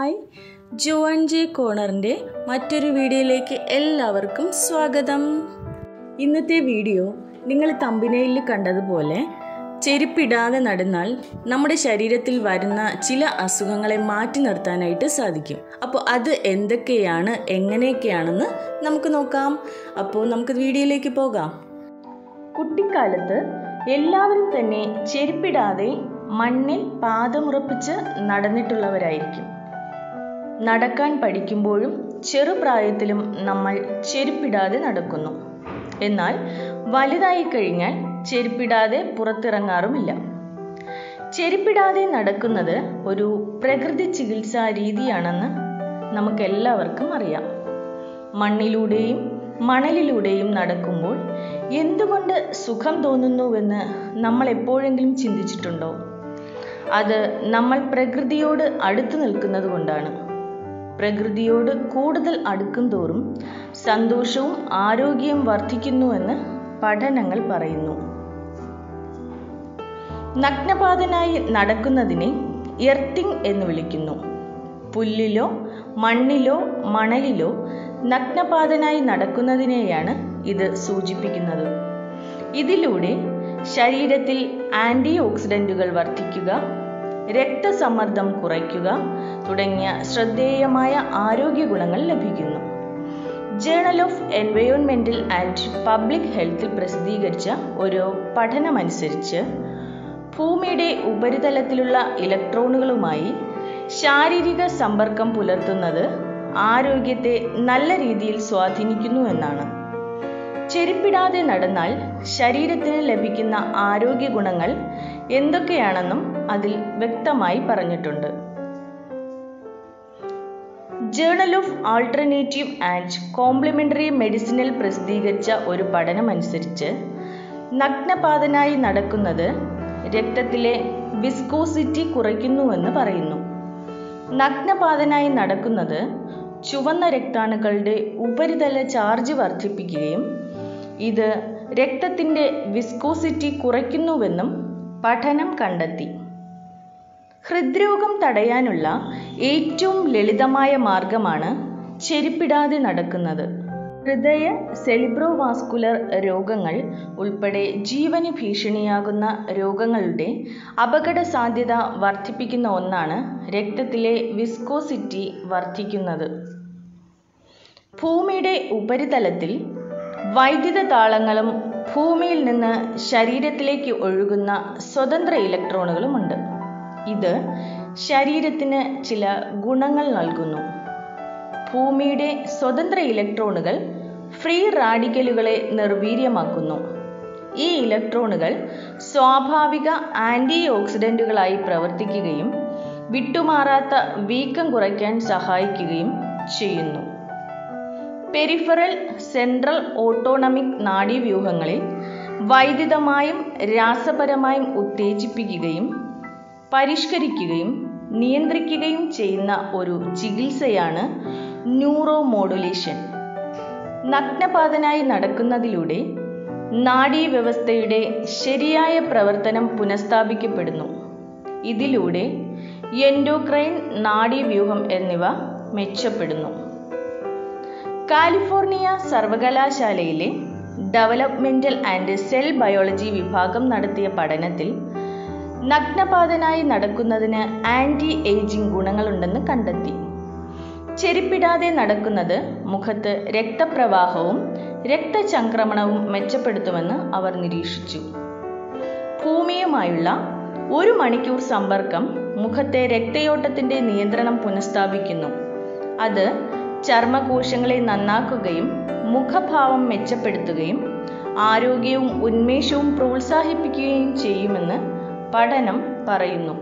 hi John J കോണറിൻ്റെ മറ്റൊരു വീഡിയോയിലേക്ക് എല്ലാവർക്കും സ്വാഗതം ഇന്നത്തെ വീഡിയോ നിങ്ങൾ തമ്പിനയിൽ കണ്ടതുപോലെ ചെരുപ്പിടാതെ നടന്നാൽ നമ്മുടെ ശരീരത്തിൽ വരുന്ന ചില അസുഖങ്ങളെ മാറ്റി നിർത്താനായിട്ട് സാധിക്കും അപ്പോൾ അത് എന്തൊക്കെയാണ് എങ്ങനെയൊക്കെയാണെന്ന് നമുക്ക് നോക്കാം അപ്പോൾ നമുക്ക് വീഡിയോയിലേക്ക് പോകാം കുട്ടിക്കാലത്ത് എല്ലാവരും തന്നെ ചെരുപ്പിടാതെ മണ്ണിൽ പാദമുറപ്പിച്ച് നടന്നിട്ടുള്ളവരായിരിക്കും നടക്കാൻ പഠിക്കുമ്പോഴും ചെറുപ്രായത്തിലും നമ്മൾ ചെരുപ്പിടാതെ നടക്കുന്നു എന്നാൽ വലുതായി കഴിഞ്ഞാൽ ചെരുപ്പിടാതെ പുറത്തിറങ്ങാറുമില്ല ചെരുപ്പിടാതെ നടക്കുന്നത് ഒരു പ്രകൃതി ചികിത്സാ രീതിയാണെന്ന് നമുക്കെല്ലാവർക്കും അറിയാം മണ്ണിലൂടെയും മണലിലൂടെയും നടക്കുമ്പോൾ എന്തുകൊണ്ട് സുഖം തോന്നുന്നുവെന്ന് നമ്മൾ എപ്പോഴെങ്കിലും ചിന്തിച്ചിട്ടുണ്ടോ അത് നമ്മൾ പ്രകൃതിയോട് അടുത്തു നിൽക്കുന്നത് കൊണ്ടാണ് പ്രകൃതിയോട് കൂടുതൽ അടുക്കും തോറും സന്തോഷവും ആരോഗ്യവും വർദ്ധിക്കുന്നുവെന്ന് പഠനങ്ങൾ പറയുന്നു നഗ്നപാതനായി നടക്കുന്നതിനെ എർത്തിങ് എന്ന് വിളിക്കുന്നു പുല്ലിലോ മണ്ണിലോ മണലിലോ നഗ്നപാതനായി നടക്കുന്നതിനെയാണ് ഇത് സൂചിപ്പിക്കുന്നത് ഇതിലൂടെ ശരീരത്തിൽ ആൻറ്റി ഓക്സിഡൻറ്റുകൾ വർദ്ധിക്കുക രക്തസമ്മർദ്ദം കുറയ്ക്കുക തുടങ്ങിയ ശ്രദ്ധേയമായ ആരോഗ്യ ഗുണങ്ങൾ ലഭിക്കുന്നു journal of environmental and public ഹെൽത്തിൽ പ്രസിദ്ധീകരിച്ച ഒരു പഠനമനുസരിച്ച് ഭൂമിയുടെ ഉപരിതലത്തിലുള്ള ഇലക്ട്രോണുകളുമായി ശാരീരിക സമ്പർക്കം പുലർത്തുന്നത് ആരോഗ്യത്തെ നല്ല രീതിയിൽ സ്വാധീനിക്കുന്നു എന്നാണ് ചെരുപ്പിടാതെ നടന്നാൽ ശരീരത്തിന് ലഭിക്കുന്ന ആരോഗ്യ ഗുണങ്ങൾ എന്തൊക്കെയാണെന്നും അതിൽ വ്യക്തമായി പറഞ്ഞിട്ടുണ്ട് journal of alternative and complementary മെഡിസിനിൽ പ്രസിദ്ധീകരിച്ച ഒരു പഠനമനുസരിച്ച് നഗ്നപാതനായി നടക്കുന്നത് രക്തത്തിലെ വിസ്കോസിറ്റി കുറയ്ക്കുന്നുവെന്ന് പറയുന്നു നഗ്നപാതനായി നടക്കുന്നത് ചുവന്ന രക്താണുക്കളുടെ ഉപരിതല ചാർജ് വർദ്ധിപ്പിക്കുകയും ഇത് രക്തത്തിൻ്റെ വിസ്കോസിറ്റി കുറയ്ക്കുന്നുവെന്നും പഠനം കണ്ടെത്തി ഹൃദ്രോഗം തടയാനുള്ള ഏറ്റവും ലളിതമായ മാർഗമാണ് ചെരുപ്പിടാതെ നടക്കുന്നത് ഹൃദയ സെലിബ്രോവാസ്കുലർ രോഗങ്ങൾ ഉൾപ്പെടെ ജീവന് ഭീഷണിയാകുന്ന രോഗങ്ങളുടെ അപകട സാധ്യത വർദ്ധിപ്പിക്കുന്ന ഒന്നാണ് രക്തത്തിലെ വിസ്കോസിറ്റി വർദ്ധിക്കുന്നത് ഭൂമിയുടെ ഉപരിതലത്തിൽ വൈദ്യുത താളങ്ങളും ഭൂമിയിൽ നിന്ന് ശരീരത്തിലേക്ക് ഒഴുകുന്ന സ്വതന്ത്ര ഇലക്ട്രോണുകളുമുണ്ട് ഇത് ശരീരത്തിന് ചില ഗുണങ്ങൾ നൽകുന്നു ഭൂമിയുടെ സ്വതന്ത്ര ഇലക്ട്രോണുകൾ ഫ്രീ റാഡിക്കലുകളെ നിർവീര്യമാക്കുന്നു ഈ ഇലക്ട്രോണുകൾ സ്വാഭാവിക ആൻറ്റി ഓക്സിഡൻറ്റുകളായി പ്രവർത്തിക്കുകയും വിട്ടുമാറാത്ത വീക്കം കുറയ്ക്കാൻ സഹായിക്കുകയും ചെയ്യുന്നു പെരിഫറൽ സെൻട്രൽ ഓട്ടോണമിക് നാഡീവ്യൂഹങ്ങളിൽ വൈദ്യുതമായും രാസപരമായും ഉത്തേജിപ്പിക്കുകയും പരിഷ്കരിക്കുകയും നിയന്ത്രിക്കുകയും ചെയ്യുന്ന ഒരു ചികിത്സയാണ് ന്യൂറോ മോഡുലേഷൻ നഗ്നപാതനായി നടക്കുന്നതിലൂടെ നാഡീവ്യവസ്ഥയുടെ ശരിയായ പ്രവർത്തനം പുനഃസ്ഥാപിക്കപ്പെടുന്നു ഇതിലൂടെ എൻഡോക്രൈൻ നാഡീവ്യൂഹം എന്നിവ മെച്ചപ്പെടുന്നു കാലിഫോർണിയ സർവകലാശാലയിലെ ഡെവലപ്മെന്റൽ ആൻഡ് സെൽ ബയോളജി വിഭാഗം നടത്തിയ പഠനത്തിൽ നഗ്നപാതനായി നടക്കുന്നതിന് ആൻറ്റി ഏജിംഗ് ഗുണങ്ങളുണ്ടെന്ന് കണ്ടെത്തി ചെരുപ്പിടാതെ നടക്കുന്നത് മുഖത്ത് രക്തപ്രവാഹവും രക്തചംക്രമണവും മെച്ചപ്പെടുത്തുമെന്ന് അവർ നിരീക്ഷിച്ചു ഭൂമിയുമായുള്ള ഒരു മണിക്കൂർ സമ്പർക്കം മുഖത്തെ രക്തയോട്ടത്തിന്റെ നിയന്ത്രണം പുനഃസ്ഥാപിക്കുന്നു അത് ചർമ്മകോശങ്ങളെ നന്നാക്കുകയും മുഖഭാവം മെച്ചപ്പെടുത്തുകയും ആരോഗ്യവും ഉന്മേഷവും പ്രോത്സാഹിപ്പിക്കുകയും ചെയ്യുമെന്ന് പഠനം പറയുന്നു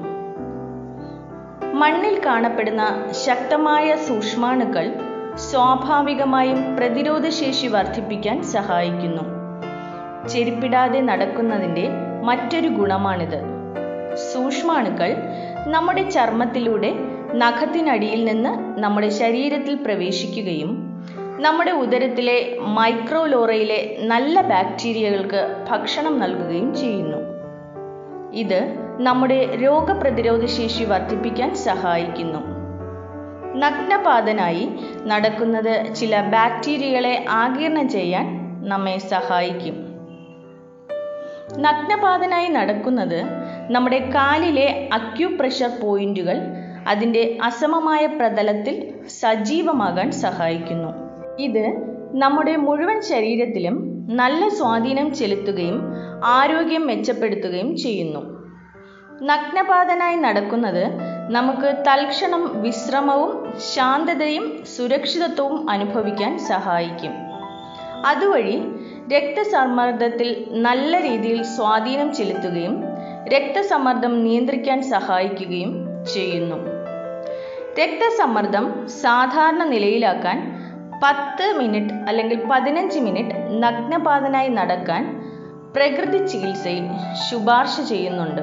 മണ്ണിൽ കാണപ്പെടുന്ന ശക്തമായ സൂക്ഷ്മാണുക്കൾ സ്വാഭാവികമായും പ്രതിരോധശേഷി വർദ്ധിപ്പിക്കാൻ സഹായിക്കുന്നു ചെരുപ്പിടാതെ നടക്കുന്നതിൻ്റെ മറ്റൊരു ഗുണമാണിത് സൂക്ഷ്മാണുക്കൾ നമ്മുടെ ചർമ്മത്തിലൂടെ നഖത്തിനടിയിൽ നിന്ന് നമ്മുടെ ശരീരത്തിൽ പ്രവേശിക്കുകയും നമ്മുടെ ഉദരത്തിലെ മൈക്രോലോറയിലെ നല്ല ബാക്ടീരിയകൾക്ക് ഭക്ഷണം നൽകുകയും ചെയ്യുന്നു ഇത് നമ്മുടെ രോഗപ്രതിരോധ ശേഷി വർദ്ധിപ്പിക്കാൻ സഹായിക്കുന്നു നഗ്നപാതനായി നടക്കുന്നത് ചില ബാക്ടീരിയകളെ ആഗിരണം ചെയ്യാൻ നമ്മെ സഹായിക്കും നഗ്നപാതനായി നടക്കുന്നത് നമ്മുടെ കാലിലെ അക്യുപ്രഷർ പോയിന്റുകൾ അതിൻ്റെ അസമമായ പ്രതലത്തിൽ സജീവമാകാൻ സഹായിക്കുന്നു ഇത് നമ്മുടെ മുഴുവൻ ശരീരത്തിലും നല്ല സ്വാധീനം ചെലുത്തുകയും ആരോഗ്യം മെച്ചപ്പെടുത്തുകയും ചെയ്യുന്നു നഗ്നപാതനായി നടക്കുന്നത് നമുക്ക് തൽക്ഷണം വിശ്രമവും ശാന്തതയും സുരക്ഷിതത്വവും അനുഭവിക്കാൻ സഹായിക്കും അതുവഴി രക്തസമ്മർദ്ദത്തിൽ നല്ല രീതിയിൽ സ്വാധീനം ചെലുത്തുകയും രക്തസമ്മർദ്ദം നിയന്ത്രിക്കാൻ സഹായിക്കുകയും ചെയ്യുന്നു രക്തസമ്മർദ്ദം സാധാരണ നിലയിലാക്കാൻ പത്ത് മിനിറ്റ് അല്ലെങ്കിൽ പതിനഞ്ച് മിനിറ്റ് നഗ്നപാതനായി നടക്കാൻ പ്രകൃതി ചികിത്സയിൽ ശുപാർശ ചെയ്യുന്നുണ്ട്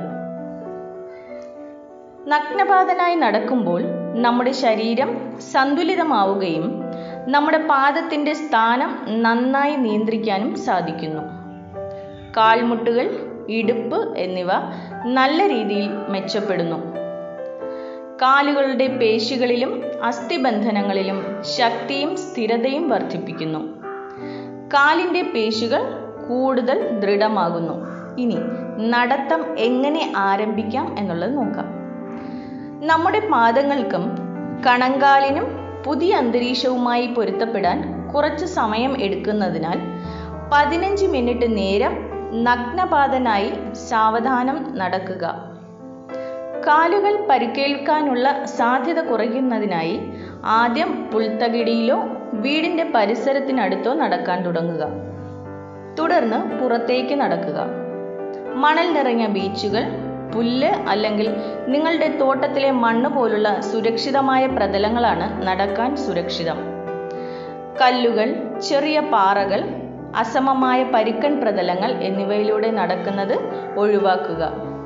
നഗ്നപാതനായി നടക്കുമ്പോൾ നമ്മുടെ ശരീരം സന്തുലിതമാവുകയും നമ്മുടെ പാദത്തിൻ്റെ സ്ഥാനം നന്നായി നിയന്ത്രിക്കാനും സാധിക്കുന്നു കാൽമുട്ടുകൾ ഇടുപ്പ് എന്നിവ നല്ല രീതിയിൽ മെച്ചപ്പെടുന്നു കാലുകളുടെ പേശികളിലും അസ്ഥിബന്ധനങ്ങളിലും ശക്തിയും സ്ഥിരതയും വർദ്ധിപ്പിക്കുന്നു കാലിൻ്റെ പേശികൾ കൂടുതൽ ദൃഢമാകുന്നു ഇനി നടത്തം എങ്ങനെ ആരംഭിക്കാം എന്നുള്ളത് നോക്കാം നമ്മുടെ പാദങ്ങൾക്കും കണങ്കാലിനും പുതിയ അന്തരീക്ഷവുമായി പൊരുത്തപ്പെടാൻ കുറച്ച് സമയം എടുക്കുന്നതിനാൽ പതിനഞ്ച് മിനിറ്റ് നേരം നഗ്നപാതനായി സാവധാനം നടക്കുക കാലുകൾ പരിക്കേൽക്കാനുള്ള സാധ്യത കുറയ്ക്കുന്നതിനായി ആദ്യം പുൽത്തകിടിയിലോ വീടിൻ്റെ പരിസരത്തിനടുത്തോ നടക്കാൻ തുടങ്ങുക തുടർന്ന് പുറത്തേക്ക് നടക്കുക മണൽ നിറഞ്ഞ ബീച്ചുകൾ പുല്ല് അല്ലെങ്കിൽ നിങ്ങളുടെ തോട്ടത്തിലെ മണ്ണ് പോലുള്ള സുരക്ഷിതമായ പ്രതലങ്ങളാണ് നടക്കാൻ സുരക്ഷിതം കല്ലുകൾ ചെറിയ പാറകൾ അസമമായ പരിക്കൻ പ്രതലങ്ങൾ എന്നിവയിലൂടെ നടക്കുന്നത് ഒഴിവാക്കുക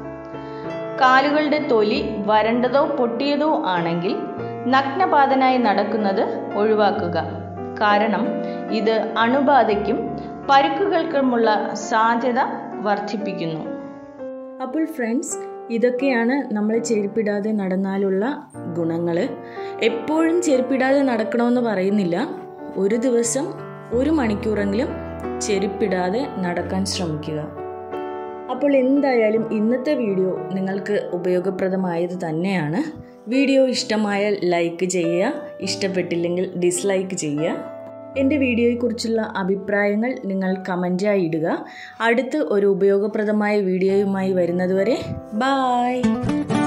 കാലുകളുടെ തൊലി വരണ്ടതോ പൊട്ടിയതോ ആണെങ്കിൽ നഗ്നപാതനായി നടക്കുന്നത് ഒഴിവാക്കുക കാരണം ഇത് അണുബാധയ്ക്കും പരുക്കുകൾക്കുമുള്ള സാധ്യത വർദ്ധിപ്പിക്കുന്നു അപ്പോൾ ഫ്രണ്ട്സ് ഇതൊക്കെയാണ് നമ്മൾ ചെരുപ്പിടാതെ നടന്നാലുള്ള ഗുണങ്ങൾ എപ്പോഴും ചെരുപ്പിടാതെ നടക്കണമെന്ന് പറയുന്നില്ല ഒരു ദിവസം ഒരു മണിക്കൂറെങ്കിലും ചെരുപ്പിടാതെ നടക്കാൻ ശ്രമിക്കുക അപ്പോൾ എന്തായാലും ഇന്നത്തെ വീഡിയോ നിങ്ങൾക്ക് ഉപയോഗപ്രദമായത് തന്നെയാണ് വീഡിയോ ഇഷ്ടമായാൽ ലൈക്ക് ചെയ്യുക ഇഷ്ടപ്പെട്ടില്ലെങ്കിൽ ഡിസ്ലൈക്ക് ചെയ്യുക എൻ്റെ വീഡിയോയെക്കുറിച്ചുള്ള അഭിപ്രായങ്ങൾ നിങ്ങൾ കമൻറ്റായി ഇടുക അടുത്ത് ഒരു ഉപയോഗപ്രദമായ വീഡിയോയുമായി വരുന്നതുവരെ ബായ്